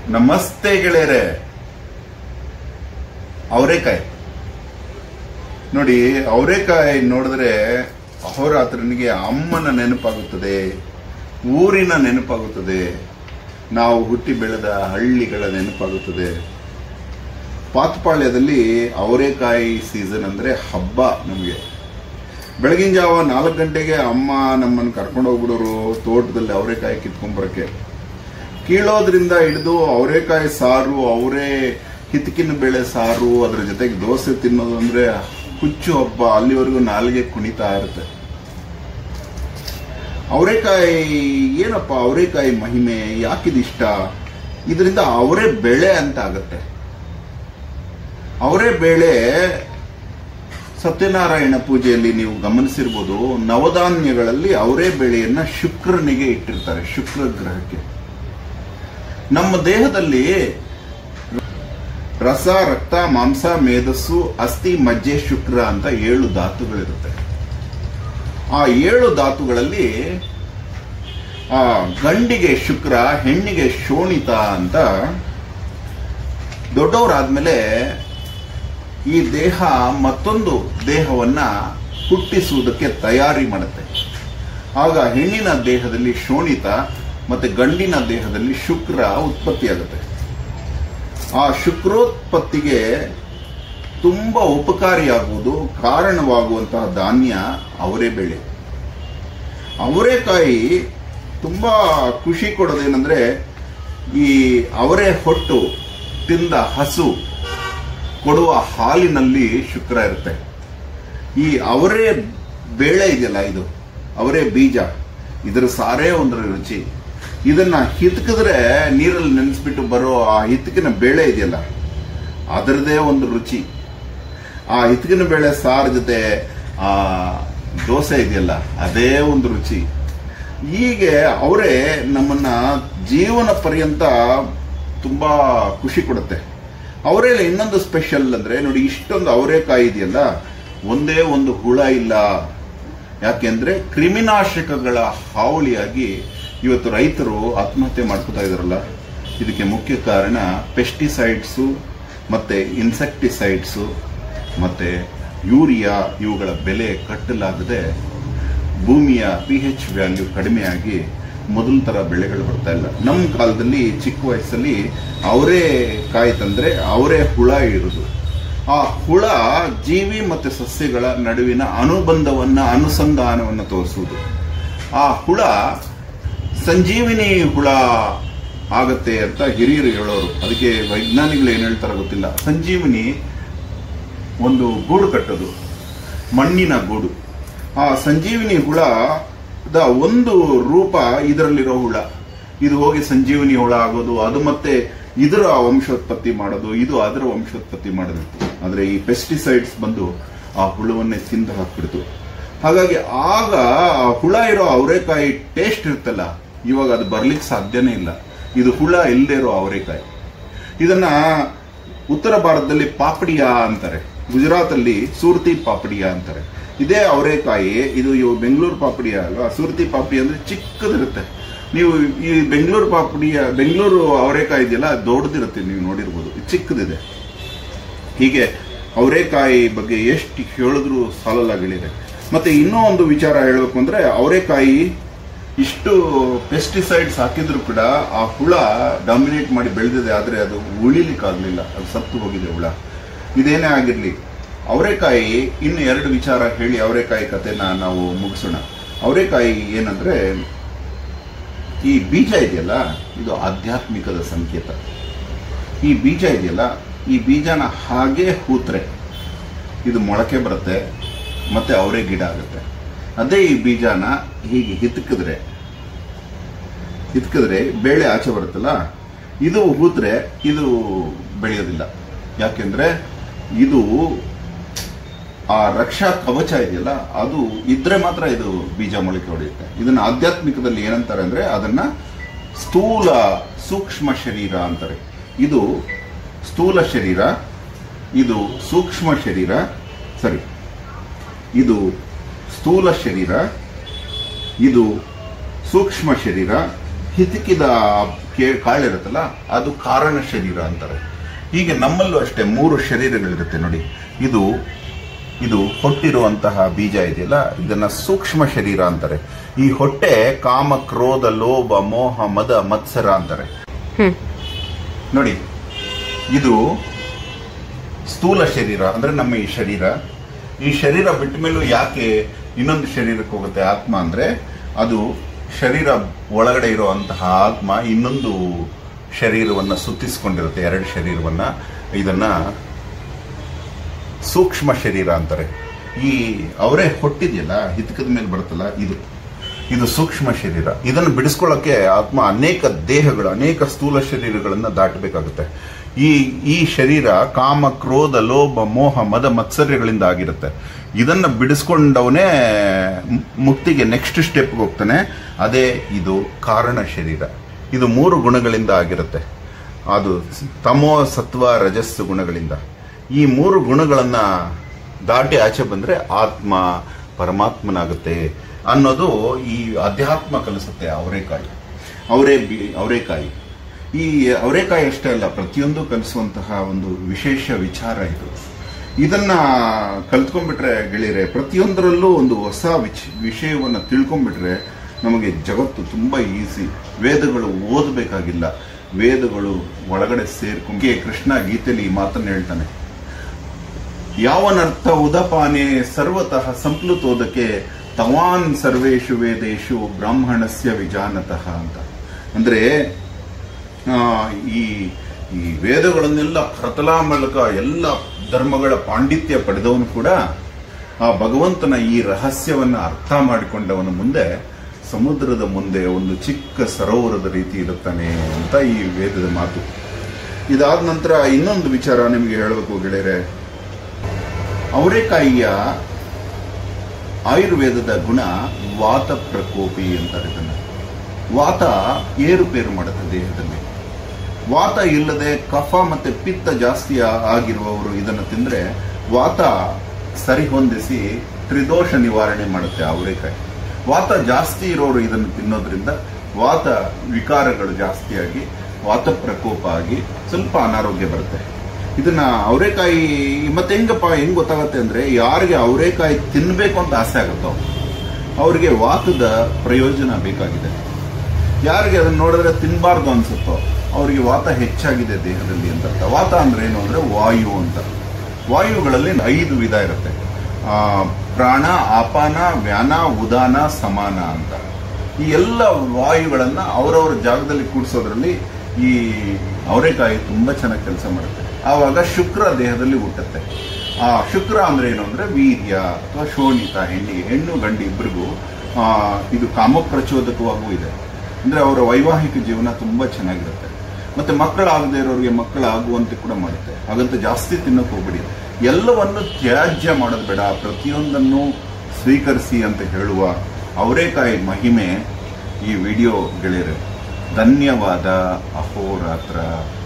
ನಮಸ್ತೆ ಗೆಳೆಯರೆ ಅವರೇಕಾಯಿ ನೋಡಿ ಅವರೇಕಾಯಿ ನೋಡಿದ್ರೆ ಅಹೋರಾತ್ರನಿಗೆ ಅಮ್ಮನ ನೆನಪಾಗುತ್ತದೆ ಊರಿನ ನೆನಪಾಗುತ್ತದೆ ನಾವು ಹುಟ್ಟಿ ಬೆಳೆದ ಹಳ್ಳಿಗಳ ನೆನಪಾಗುತ್ತದೆ ಪಾತ್ಪಾಳ್ಯದಲ್ಲಿ ಅವರೇಕಾಯಿ ಸೀಸನ್ ಅಂದ್ರೆ ಹಬ್ಬ ನಮಗೆ ಬೆಳಗಿನ ಜಾವ ನಾಲ್ಕು ಗಂಟೆಗೆ ಅಮ್ಮ ನಮ್ಮನ್ನು ಕರ್ಕೊಂಡು ಹೋಗ್ಬಿಡೋರು ತೋಟದಲ್ಲಿ ಅವರೇಕಾಯಿ ಕಿತ್ಕೊಂಡ್ಬರಕ್ಕೆ ಕೀಳೋದ್ರಿಂದ ಹಿಡಿದು ಅವರೇಕಾಯಿ ಸಾರು ಅವರೇ ಹಿತಕಿನ ಬೇಳೆ ಸಾರು ಅದ್ರ ಜೊತೆಗೆ ದೋಸೆ ತಿನ್ನೋದು ಅಂದ್ರೆ ಹುಚ್ಚು ಹಬ್ಬ ಅಲ್ಲಿವರೆಗೂ ನಾಲಿಗೆ ಕುಣಿತಾ ಇರುತ್ತೆ ಅವರೇಕಾಯಿ ಏನಪ್ಪ ಅವರೇಕಾಯಿ ಮಹಿಮೆ ಯಾಕಿದಿಷ್ಟ ಇದರಿಂದ ಅವರೇ ಬೆಳೆ ಅಂತ ಆಗತ್ತೆ ಅವರೇ ಬೇಳೆ ಸತ್ಯನಾರಾಯಣ ಪೂಜೆಯಲ್ಲಿ ನೀವು ಗಮನಿಸಿರ್ಬೋದು ನವಧಾನ್ಯಗಳಲ್ಲಿ ಅವರೇ ಬೇಳೆಯನ್ನ ಶುಕ್ರನಿಗೆ ಇಟ್ಟಿರ್ತಾರೆ ಶುಕ್ರ ಗ್ರಹಕ್ಕೆ ನಮ್ಮ ದೇಹದಲ್ಲಿ ರಸ ರಕ್ತ ಮಾಂಸ ಮೇಧಸ್ಸು ಅಸ್ಥಿ ಮಜ್ಜೆ ಶುಕ್ರ ಅಂತ ಏಳು ಧಾತುಗಳಿರುತ್ತೆ ಆ ಏಳು ಧಾತುಗಳಲ್ಲಿ ಆ ಗಂಡಿಗೆ ಶುಕ್ರ ಹೆಣ್ಣಿಗೆ ಶೋಣಿತ ಅಂತ ದೊಡ್ಡವರಾದ್ಮೇಲೆ ಈ ದೇಹ ಮತ್ತೊಂದು ದೇಹವನ್ನ ಹುಟ್ಟಿಸುವುದಕ್ಕೆ ತಯಾರಿ ಮಾಡುತ್ತೆ ಆಗ ಹೆಣ್ಣಿನ ದೇಹದಲ್ಲಿ ಶೋಣಿತ ಮತ್ತೆ ಗಂಡಿನ ದೇಹದಲ್ಲಿ ಶುಕ್ರ ಉತ್ಪತ್ತಿಯಾಗುತ್ತೆ ಆ ಶುಕ್ರೋತ್ಪತ್ತಿಗೆ ತುಂಬಾ ಉಪಕಾರಿಯಾಗುವುದು ಕಾರಣವಾಗುವಂತಹ ಧಾನ್ಯ ಅವರೇ ಬೆಳೆ ಅವರೇಕಾಯಿ ತುಂಬಾ ಖುಷಿ ಕೊಡೋದೇನೆಂದ್ರೆ ಈ ಅವರೇ ಹೊಟ್ಟು ತಿಂದ ಹಸು ಕೊಡುವ ಹಾಲಿನಲ್ಲಿ ಶುಕ್ರ ಇರುತ್ತೆ ಈ ಅವರೇ ಬೇಳೆ ಇದೆಯಲ್ಲ ಇದು ಅವರೇ ಬೀಜ ಇದರ ಸಾರೇ ಒಂದರ ರುಚಿ ಇದನ್ನ ಹಿತ್ಕಿದ್ರೆ ನೀರಲ್ಲಿ ನೆನೆಸ್ಬಿಟ್ಟು ಬರೋ ಆ ಹಿತ್ಕಿನ ಬೇಳೆ ಇದೆಯಲ್ಲ ಅದರದೇ ಒಂದು ರುಚಿ ಆ ಹಿತ್ಕಿನ ಬೇಳೆ ಸಾರು ಜೊತೆ ಆ ದೋಸೆ ಇದೆಯಲ್ಲ ಅದೇ ಒಂದು ರುಚಿ ಹೀಗೆ ಅವರೇ ನಮ್ಮನ್ನ ಜೀವನ ಪರ್ಯಂತ ತುಂಬಾ ಖುಷಿ ಕೊಡುತ್ತೆ ಅವರೇಲಿ ಇನ್ನೊಂದು ಸ್ಪೆಷಲ್ ಅಂದ್ರೆ ನೋಡಿ ಇಷ್ಟೊಂದು ಅವರೇಕಾಯಿ ಇದೆಯಲ್ಲ ಒಂದೇ ಒಂದು ಹುಳ ಇಲ್ಲ ಯಾಕೆಂದ್ರೆ ಕ್ರಿಮಿನಾಶಕಗಳ ಹಾವಳಿಯಾಗಿ ಇವತ್ತು ರೈತರು ಆತ್ಮಹತ್ಯೆ ಮಾಡ್ಕೋತಾ ಇದಾರಲ್ಲ ಇದಕ್ಕೆ ಮುಖ್ಯ ಕಾರಣ ಪೆಸ್ಟಿಸೈಡ್ಸು ಮತ್ತೆ ಇನ್ಸೆಕ್ಟಿಸೈಡ್ಸು ಮತ್ತೆ ಯೂರಿಯಾ ಇವುಗಳ ಬೆಲೆ ಕಟ್ಟಲಾಗದೆ ಭೂಮಿಯ ಪಿ ಎಚ್ ವ್ಯಾಲ್ಯೂ ಕಡಿಮೆಯಾಗಿ ಮೊದಲ ತರ ಬೆಳೆಗಳು ಬರ್ತಾ ಇಲ್ಲ ನಮ್ಮ ಕಾಲದಲ್ಲಿ ಚಿಕ್ಕ ವಯಸ್ಸಲ್ಲಿ ಅವರೇ ಕಾಯಿ ತಂದ್ರೆ ಅವರೇ ಹುಳ ಇರುವುದು ಆ ಹುಳ ಜೀವಿ ಮತ್ತೆ ಸಸ್ಯಗಳ ನಡುವಿನ ಅನುಬಂಧವನ್ನ ಅನುಸಂಧಾನವನ್ನ ತೋರಿಸುವುದು ಆ ಹುಳ ಸಂಜೀವಿನಿ ಹುಳ ಆಗತ್ತೆ ಅಂತ ಹಿರಿಯರು ಹೇಳೋರು ಅದಕ್ಕೆ ವೈಜ್ಞಾನಿಗಳು ಏನ್ ಹೇಳ್ತಾರ ಗೊತ್ತಿಲ್ಲ ಸಂಜೀವಿನಿ ಒಂದು ಗೂಡು ಕಟ್ಟೋದು ಮಣ್ಣಿನ ಗೂಡು ಆ ಸಂಜೀವಿನಿ ಹುಳದ ಒಂದು ರೂಪ ಇದರಲ್ಲಿರೋ ಹುಳ ಇದು ಹೋಗಿ ಸಂಜೀವಿನಿ ಹುಳ ಆಗೋದು ಅದು ಮತ್ತೆ ಇದರ ವಂಶೋತ್ಪತ್ತಿ ಮಾಡೋದು ಇದು ಅದರ ವಂಶೋತ್ಪತ್ತಿ ಮಾಡೋದು ಆದ್ರೆ ಈ ಪೆಸ್ಟಿಸೈಡ್ಸ್ ಬಂದು ಆ ಹುಳವನ್ನೇ ತಿಂದು ಹಾಕ್ಬಿಡ್ತು ಹಾಗಾಗಿ ಆಗ ಆ ಹುಳ ಇರೋ ಅವರೇಕಾಯಿ ಟೇಸ್ಟ್ ಇರುತ್ತಲ್ಲ ಇವಾಗ ಅದು ಬರ್ಲಿಕ್ಕೆ ಸಾಧ್ಯನೇ ಇಲ್ಲ ಇದು ಹುಳ ಇಲ್ಲದೆ ಇರೋ ಅವರೇಕಾಯಿ ಇದನ್ನ ಉತ್ತರ ಭಾರತದಲ್ಲಿ ಪಾಪಡಿಯಾ ಅಂತಾರೆ ಗುಜರಾತ್ ಅಲ್ಲಿ ಸೂರ್ತಿ ಪಾಪಡಿಯಾ ಅಂತಾರೆ ಇದೇ ಅವರೇಕಾಯಿ ಇದು ಇವು ಬೆಂಗಳೂರು ಪಾಪಡಿಯಾ ಅಲ್ವಾ ಸೂರ್ತಿ ಪಾಪಡಿ ಅಂದ್ರೆ ಚಿಕ್ಕದಿರುತ್ತೆ ನೀವು ಈ ಬೆಂಗಳೂರು ಪಾಪಡಿಯ ಬೆಂಗಳೂರು ಅವರೇಕಾಯಿ ಇದೆಯಲ್ಲ ಅದು ದೊಡ್ಡದಿರುತ್ತೆ ನೀವು ನೋಡಿರ್ಬೋದು ಇದು ಚಿಕ್ಕದಿದೆ ಹೀಗೆ ಅವರೇಕಾಯಿ ಬಗ್ಗೆ ಎಷ್ಟು ಹೇಳಿದ್ರು ಸಾಲಲ್ಲ ಗೆಳೆಯರೆ ಮತ್ತೆ ಇನ್ನೂ ಒಂದು ವಿಚಾರ ಹೇಳಬೇಕು ಅಂದ್ರೆ ಅವರೇಕಾಯಿ ಇಷ್ಟು ಪೆಸ್ಟಿಸೈಡ್ಸ್ ಹಾಕಿದ್ರು ಕೂಡ ಆ ಹುಳ ಡಾಮಿನೇಟ್ ಮಾಡಿ ಬೆಳೆದಿದೆ ಆದ್ರೆ ಅದು ಉಳಿಲಿಕ್ಕಾಗ್ಲಿಲ್ಲ ಅದು ಸತ್ತು ಹೋಗಿದೆ ಹುಳ ಇದೇನೇ ಆಗಿರ್ಲಿ ಅವರೇಕಾಯಿ ಇನ್ನು ಎರಡು ವಿಚಾರ ಹೇಳಿ ಅವರೇಕಾಯಿ ಕಥೆನ ನಾವು ಮುಗಿಸೋಣ ಅವರೇಕಾಯಿ ಏನಂದ್ರೆ ಈ ಬೀಜ ಇದೆಯಲ್ಲ ಇದು ಆಧ್ಯಾತ್ಮಿಕದ ಸಂಕೇತ ಈ ಬೀಜ ಇದೆಯಲ್ಲ ಈ ಬೀಜನ ಹಾಗೆ ಹೂತ್ರೆ ಇದು ಮೊಳಕೆ ಬರುತ್ತೆ ಮತ್ತೆ ಅವರೇ ಗಿಡ ಆಗುತ್ತೆ ಅದೇ ಈ ಬೀಜನ ಹೀಗೆ ಹಿತ್ಕಿದ್ರೆ ಹಿತ್ಕಿದ್ರೆ ಬೇಳೆ ಆಚೆ ಬರುತ್ತಲ್ಲ ಇದು ಹೂತ್ರೆ ಇದು ಬೆಳೆಯೋದಿಲ್ಲ ಯಾಕೆಂದ್ರೆ ಇದು ಆ ರಕ್ಷಾ ಕವಚ ಇದೆಯಲ್ಲ ಅದು ಇದ್ರೆ ಮಾತ್ರ ಇದು ಬೀಜ ಮೊಳಕೆ ಹೊಡೆಯುತ್ತೆ ಇದನ್ನ ಆಧ್ಯಾತ್ಮಿಕದಲ್ಲಿ ಏನಂತಾರೆ ಅಂದ್ರೆ ಅದನ್ನ ಸ್ಥೂಲ ಸೂಕ್ಷ್ಮ ಶರೀರ ಅಂತಾರೆ ಇದು ಸ್ಥೂಲ ಶರೀರ ಇದು ಸೂಕ್ಷ್ಮ ಶರೀರ ಸರಿ ಇದು ಸ್ಥೂಲ ಶರೀರ ಇದು ಸೂಕ್ಷ್ಮ ಶರೀರ ಹಿತಕಿದ ಕೇ ಕಾಳಿರುತ್ತಲ್ಲ ಅದು ಕಾರಣ ಶರೀರ ಅಂತಾರೆ ಹೀಗೆ ನಮ್ಮಲ್ಲೂ ಅಷ್ಟೇ ಮೂರು ಶರೀರಗಳಿರುತ್ತೆ ನೋಡಿ ಇದು ಇದು ಹೊಟ್ಟಿರುವಂತಹ ಬೀಜ ಇದೆಯಲ್ಲ ಇದನ್ನ ಸೂಕ್ಷ್ಮ ಶರೀರ ಅಂತಾರೆ ಈ ಹೊಟ್ಟೆ ಕಾಮ ಕ್ರೋಧ ಲೋಭ ಮೋಹ ಮದ ಮತ್ಸರ ಅಂತಾರೆ ಹ್ಮ್ ನೋಡಿ ಇದು ಸ್ಥೂಲ ಶರೀರ ಅಂದ್ರೆ ನಮ್ಮ ಈ ಶರೀರ ಈ ಶರೀರ ಬಿಟ್ಟ ಮೇಲೂ ಯಾಕೆ ಇನ್ನೊಂದು ಶರೀರಕ್ಕೆ ಹೋಗುತ್ತೆ ಆತ್ಮ ಅಂದ್ರೆ ಅದು ಶರೀರ ಒಳಗಡೆ ಇರುವಂತಹ ಆತ್ಮ ಇನ್ನೊಂದು ಶರೀರವನ್ನ ಸುತ್ತಿಸ್ಕೊಂಡಿರುತ್ತೆ ಎರಡು ಶರೀರವನ್ನ ಇದನ್ನ ಸೂಕ್ಷ್ಮ ಶರೀರ ಅಂತಾರೆ ಈ ಅವರೇ ಹೊಟ್ಟಿದೆಯಲ್ಲ ಹಿತಕದ ಮೇಲೆ ಬರುತ್ತಲ್ಲ ಇದು ಇದು ಸೂಕ್ಷ್ಮ ಶರೀರ ಇದನ್ನು ಬಿಡಿಸ್ಕೊಳ್ಳೋಕೆ ಆತ್ಮ ಅನೇಕ ದೇಹಗಳು ಅನೇಕ ಸ್ಥೂಲ ಶರೀರಗಳನ್ನ ದಾಟಬೇಕಾಗುತ್ತೆ ಈ ಈ ಶರೀರ ಕಾಮ ಕ್ರೋಧ ಲೋಭ ಮೋಹ ಮದ ಮತ್ಸರ್ಯಗಳಿಂದ ಆಗಿರುತ್ತೆ ಇದನ್ನ ಬಿಡಿಸ್ಕೊಂಡವನೇ ಮು- ಮುಕ್ತಿಗೆ ನೆಕ್ಸ್ಟ್ ಸ್ಟೆಪ್ಗೆ ಹೋಗ್ತಾನೆ ಅದೇ ಇದು ಕಾರಣ ಶರೀರ ಇದು ಮೂರು ಗುಣಗಳಿಂದ ಆಗಿರುತ್ತೆ ಅದು ತಮೋ ಸತ್ವ ರಜಸ್ಸು ಗುಣಗಳಿಂದ ಈ ಮೂರು ಗುಣಗಳನ್ನ ದಾಟಿ ಆಚೆ ಬಂದ್ರೆ ಆತ್ಮ ಪರಮಾತ್ಮನಾಗುತ್ತೆ ಅನ್ನೋದು ಈ ಅಧ್ಯಾತ್ಮ ಕಲಿಸುತ್ತೆ ಅವರೇಕಾಯಿ ಅವರೇ ಬಿ ಅವರೇಕಾಯಿ ಈ ಅವರೇಕಾಯಿ ಅಷ್ಟೇ ಅಲ್ಲ ಪ್ರತಿಯೊಂದು ಕಲಿಸುವಂತಹ ಒಂದು ವಿಶೇಷ ವಿಚಾರ ಇದು ಇದನ್ನ ಕಲ್ತ್ಕೊಂಡ್ಬಿಟ್ರೆ ಗೆಳೆಯರೆ ಪ್ರತಿಯೊಂದರಲ್ಲೂ ಒಂದು ಹೊಸ ವಿಚ್ ವಿಷಯವನ್ನು ತಿಳ್ಕೊಂಡ್ಬಿಟ್ರೆ ನಮಗೆ ಜಗತ್ತು ತುಂಬಾ ಈಸಿ ವೇದಗಳು ಓದಬೇಕಾಗಿಲ್ಲ ವೇದಗಳು ಒಳಗಡೆ ಸೇರ್ಕೊಂಡೆ ಕೃಷ್ಣ ಗೀತೆಯಲ್ಲಿ ಈ ಮಾತನ್ನು ಹೇಳ್ತಾನೆ ಯಾವನರ್ಥ ಉದಪಾನೆ ಸರ್ವತಃ ಸಂಪ್ಲುತೋದಕ್ಕೆ ತವಾನ್ ಸರ್ವೇಷು ವೇದೇಶು ಬ್ರಾಹ್ಮಣಸ್ಯ ವಿಜಾನತಃ ಅಂತ ಅಂದ್ರೆ ಆ, ಈ ಈ ವೇದಗಳನ್ನೆಲ್ಲ ಮೂಲಕ ಎಲ್ಲ ಧರ್ಮಗಳ ಪಾಂಡಿತ್ಯ ಪಡೆದವನು ಕೂಡ ಆ ಭಗವಂತನ ಈ ರಹಸ್ಯವನ್ನ ಅರ್ಥ ಮಾಡಿಕೊಂಡವನ ಮುಂದೆ ಸಮುದ್ರದ ಮುಂದೆ ಒಂದು ಚಿಕ್ಕ ಸರೋವರದ ರೀತಿ ಇರುತ್ತಾನೆ ಅಂತ ಈ ವೇದದ ಮಾತು ಇದಾದ ನಂತರ ಇನ್ನೊಂದು ವಿಚಾರ ನಿಮಗೆ ಹೇಳಬೇಕು ಗೆಳೆಯರೆ ಅವರೇಕಾಯಿಯ ಆಯುರ್ವೇದದ ಗುಣ ವಾತ ಪ್ರಕೋಪಿ ಅಂತಾರೆ ಇದನ್ನ ವಾತ ಏರುಪೇರು ಮಾಡುತ್ತೆ ದೇಹದಲ್ಲಿ ವಾತ ಇಲ್ಲದೆ ಕಫ ಮತ್ತೆ ಪಿತ್ತ ಜಾಸ್ತಿ ಆ- ಆಗಿರುವವರು ಇದನ್ನು ತಿಂದ್ರೆ ವಾತ ಸರಿಹೊಂದಿಸಿ ತ್ರಿದೋಷ ನಿವಾರಣೆ ಮಾಡುತ್ತೆ ಅವರೇಕಾಯಿ ವಾತ ಜಾಸ್ತಿ ಇರೋರು ಇದನ್ನು ತಿನ್ನೋದ್ರಿಂದ ವಾತ ವಿಕಾರಗಳು ಜಾಸ್ತಿಯಾಗಿ ವಾತ ಪ್ರಕೋಪ ಆಗಿ ಸ್ವಲ್ಪ ಅನಾರೋಗ್ಯ ಬರುತ್ತೆ ಇದನ್ನ ಅವರೇಕಾಯಿ ಮತ್ತೆ ಹೆಂಗಪ್ಪ ಹೆಂಗ್ ಗೊತ್ತಾಗತ್ತೆ ಅಂದ್ರೆ ಯಾರಿಗೆ ಅವರೇಕಾಯಿ ತಿನ್ಬೇಕು ಅಂತ ಆಸೆ ಆಗುತ್ತೋ ಅವರಿಗೆ ವಾತದ ಪ್ರಯೋಜನ ಬೇಕಾಗಿದೆ ಯಾರಿಗೆ ಅದನ್ನ ನೋಡಿದ್ರೆ ತಿನ್ನಬಾರ್ದು ಅನ್ಸುತ್ತೋ ಅವರಿಗೆ ವಾತ ಹೆಚ್ಚಾಗಿದೆ ದೇಹದಲ್ಲಿ ಅಂತ ಅರ್ಥ. ವಾತ ಅಂದ್ರೆ ಏನು ಅಂದ್ರೆ ವಾಯು ಅಂತ ವಾಯುಗಳಲ್ಲಿ ಐದು ವಿಧ ಇರುತ್ತೆ ಆ, ಪ್ರಾಣ ಆಪಾನ ವ್ಯಾನ ಉದಾನ ಸಮಾನ ಅಂತ ಈ ಎಲ್ಲ ವಾಯುಗಳನ್ನ ಅವರವರ ಜಾಗದಲ್ಲಿ ಕೂಡಿಸೋದ್ರಲ್ಲಿ ಈ ಅವರೆಕಾಯಿ ತುಂಬಾ ಚೆನ್ನಾಗಿ ಕೆಲಸ ಮಾಡುತ್ತೆ ಆವಾಗ ಶುಕ್ರ ದೇಹದಲ್ಲಿ ಹುಟ್ಟುತ್ತೆ ಆ ಶುಕ್ರ ಅಂದ್ರೆ ಏನು ಅಂದ್ರೆ ವೀರ್ಯ ಅಥವಾ ಶೋಣಿತ ಹೆಣ್ಣಿಗೆ ಹೆಣ್ಣು ಗಂಡು ಇಬ್ಬರಿಗೂ ಆ, ಇದು ಕಾಮಪ್ರಚೋದಕವಾಗೂ ಇದೆ ಅಂದ್ರೆ ಅವರ ವೈವಾಹಿಕ ಜೀವನ ತುಂಬಾ ಚೆನ್ನಾಗಿರುತ್ತೆ ಮತ್ತೆ ಮಕ್ಕಳಾಗದೇ ಇರೋರಿಗೆ ಮಕ್ಕಳಾಗುವಂತೆ ಕೂಡ ಮಾಡುತ್ತೆ ಹಾಗಂತ ಜಾಸ್ತಿ ತಿನ್ನಕ್ ಹೋಗ್ಬೇಡಿ ಎಲ್ಲವನ್ನು ತ್ಯಾಜ್ಯ ಮಾಡೋದು ಬೇಡ ಪ್ರತಿಯೊಂದನ್ನು ಸ್ವೀಕರಿಸಿ ಅಂತ ಹೇಳುವ ಅವರೇಕಾಯಿ ಮಹಿಮೆ ಈ ವಿಡಿಯೋ ಗೆಳೆಯರೆ ಧನ್ಯವಾದ ಅಹೋರಾತ್ರ